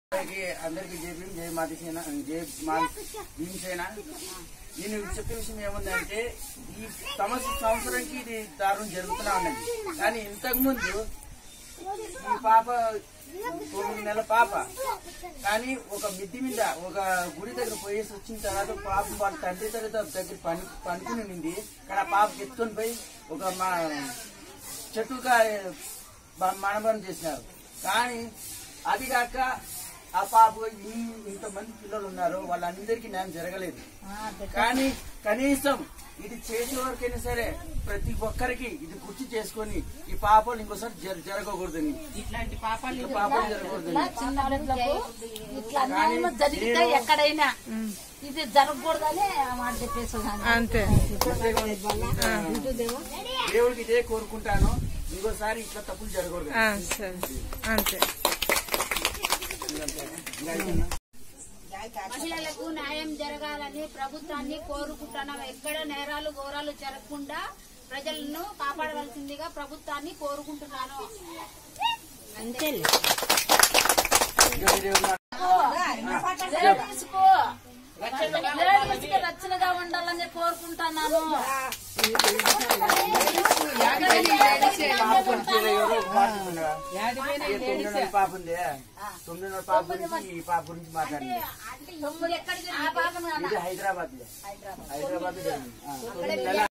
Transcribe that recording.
అందరికి అందరికి జై భీమ్ జై మాదిసేన జై మా భీమసేన నేను చెప్పే విషయం ఏముందంటే ఈ సమస్య సంవత్సరంకి ఇది దారుణం జరుగుతూనే ఉన్నది కానీ ఇంతకు ముందు ఈ పాప తొమ్మిది నెలల పాప కానీ ఒక మిద్ది మీద ఒక గుడి దగ్గర పోయేసి వచ్చిన తర్వాత పాప వాళ్ళ తండ్రి దగ్గర దగ్గర పని పనుకుని ఉంది కానీ ఆ పాపకి ఎత్తుకొని పోయి ఒక మా చెట్టుగా మనబరం చేసినారు కానీ అది కాక ఆ పాప ఇన్- ఇంతమంది పిల్లలు ఉన్నారు వాళ్ళందరికీ న్యాయం జరగలేదు కానీ కనీసం ఇది చేసే వరకైనా సరే ప్రతి ఒక్కరికి ఇది గుర్తు చేసుకొని ఈ పాపలు ఇంకోసారి జర- జరగకూడదని ఇట్లాంటి పాపాలు ఈ పాపలు జరగకూడదని చిన్న బిడ్డలకు ఇట్లా అన్యాయం జరిగితే ఎక్కడైనా ఇది జరగకూడదని ఆ మాట చెప్పేసేదాన్ని అంతే దేవుడికి ఇదే కోరుకుంటాను ఇంకోసారి ఇట్లా తప్పులు జరగకూడదు ఆ, సరే అంతే మహిళలకు న్యాయం జరగాలని ప్రభుత్వాన్ని కోరుకుంటున్నాం ఎక్కడ నేరాలు ఘోరాలు జరగకుండా ప్రజలను కాపాడవలసిందిగా ప్రభుత్వాన్ని కోరుకుంటున్నాను ఇంకా మీరేమన్నా- తీసుకో లేడీస్కి రక్షణగా ఉండాలని కోరుకుంటున్నాను పాప కొడుకు ఎవరో ఒక మాట చెప్పినారా? ఈ తొమ్మిది నెలల పాప ఉంది తొమ్మిది నెలల పాప గురించి ఈ పాప గురించి మాట్లాడింది తొమ్మిది ఎక్కడికి ఆ పాపను ఇది హైదరాబాద్ హైదరాబాద్ జరిగింది ఆ, తొమ్మిది నెలల